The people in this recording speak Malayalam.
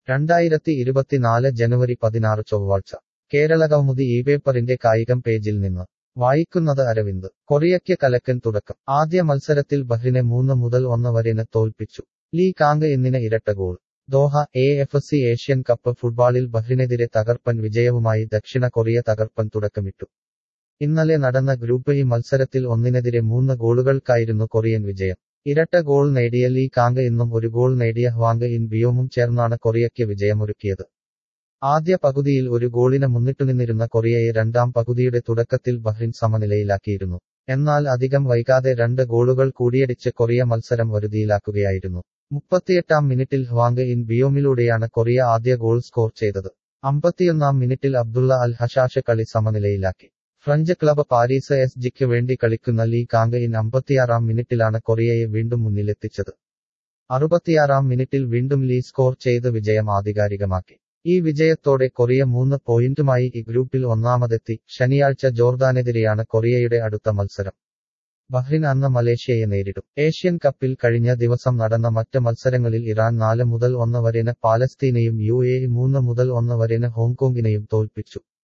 രണ്ടായിരത്തി ഇരുപത്തിനാല് ജനുവരി പതിനാറ് ചൊവ്വാഴ്ച കേരള കൗമുദി ഈ പേപ്പറിന്റെ കായികം പേജിൽ നിന്ന് വായിക്കുന്നത് അരവിന്ദ് കൊറിയയ്ക്ക് കലക്കൻ തുടക്കം ആദ്യ മത്സരത്തിൽ ബഹ്റിനെ മൂന്ന് മുതൽ ഒന്ന് വരെന് തോൽപ്പിച്ചു ലീ കാങ് എന്നിന് ഇരട്ട goal Doha A F C Asian cup ഫുട്ബോളിൽ ബഹ്റിനെതിരെ തകർപ്പൻ വിജയവുമായി ദക്ഷിണ കൊറിയ തകർപ്പൻ തുടക്കമിട്ടു ഇന്നലെ നടന്ന ഗ്രൂപ്പ് ഇ മത്സരത്തിൽ ഒന്നിനെതിരെ മൂന്ന് ഗോളുകൾക്കായിരുന്നു കൊറിയൻ വിജയം ഇരട്ട ഗോൾ നേടിയ ലീ കാങ് ഇന്നും ഒരു ഗോൾ നേടിയ ഹ്വാങ് ഇൻ ബിയോമും ചേർന്നാണ് കൊറിയയ്ക്ക് വിജയമൊരുക്കിയത് ആദ്യ പകുതിയിൽ ഒരു ഗോളിന് മുന്നിട്ടുനിന്നിരുന്ന കൊറിയയെ രണ്ടാം പകുതിയുടെ തുടക്കത്തിൽ ബഹ്റിൻ സമനിലയിലാക്കിയിരുന്നു എന്നാൽ അധികം വൈകാതെ രണ്ട് ഗോളുകൾ കൂടിയടിച്ച് കൊറിയ മത്സരം വരുതിയിലാക്കുകയായിരുന്നു മുപ്പത്തിയെട്ടാം മിനിറ്റിൽ ഹ്വാങ് ഇൻ ബിയോമിലൂടെയാണ് കൊറിയ ആദ്യ ഗോൾ സ്കോർ ചെയ്തത് അമ്പത്തിയൊന്നാം മിനിറ്റിൽ അബ്ദുള്ള അൽ ഹഷാഷ് കളി സമനിലയിലാക്കി ഫ്രഞ്ച് ക്ലബ് പാരീസ് എസ് ജിക്ക് വേണ്ടി കളിക്കുന്ന ലീ കാങ് ഇൻ അമ്പത്തിയാറാം മിനിറ്റിലാണ് കൊറിയയെ വീണ്ടും മുന്നിലെത്തിച്ചത് അറുപത്തിയാറാം മിനിറ്റിൽ വീണ്ടും ലീ സ്കോർ ചെയ്ത് വിജയം ആധികാരികമാക്കി ഈ വിജയത്തോടെ കൊറിയ മൂന്ന് പോയിന്റുമായി ഈ ഗ്രൂപ്പിൽ ഒന്നാമതെത്തി ശനിയാഴ്ച ജോർദാനെതിരെയാണ് കൊറിയയുടെ അടുത്ത മത്സരം ബഹ്റിൻ അന്ന് മലേഷ്യയെ നേരിടും ഏഷ്യൻ കപ്പിൽ കഴിഞ്ഞ ദിവസം നടന്ന മറ്റ് മത്സരങ്ങളിൽ ഇറാൻ നാല് മുതൽ ഒന്ന് വരെന് പാലസ്തീനെയും യു എ മൂന്ന് മുതൽ ഒന്ന് വരെന് ഹോങ്കോങ്ങിനെയും തോൽപ്പിച്ചു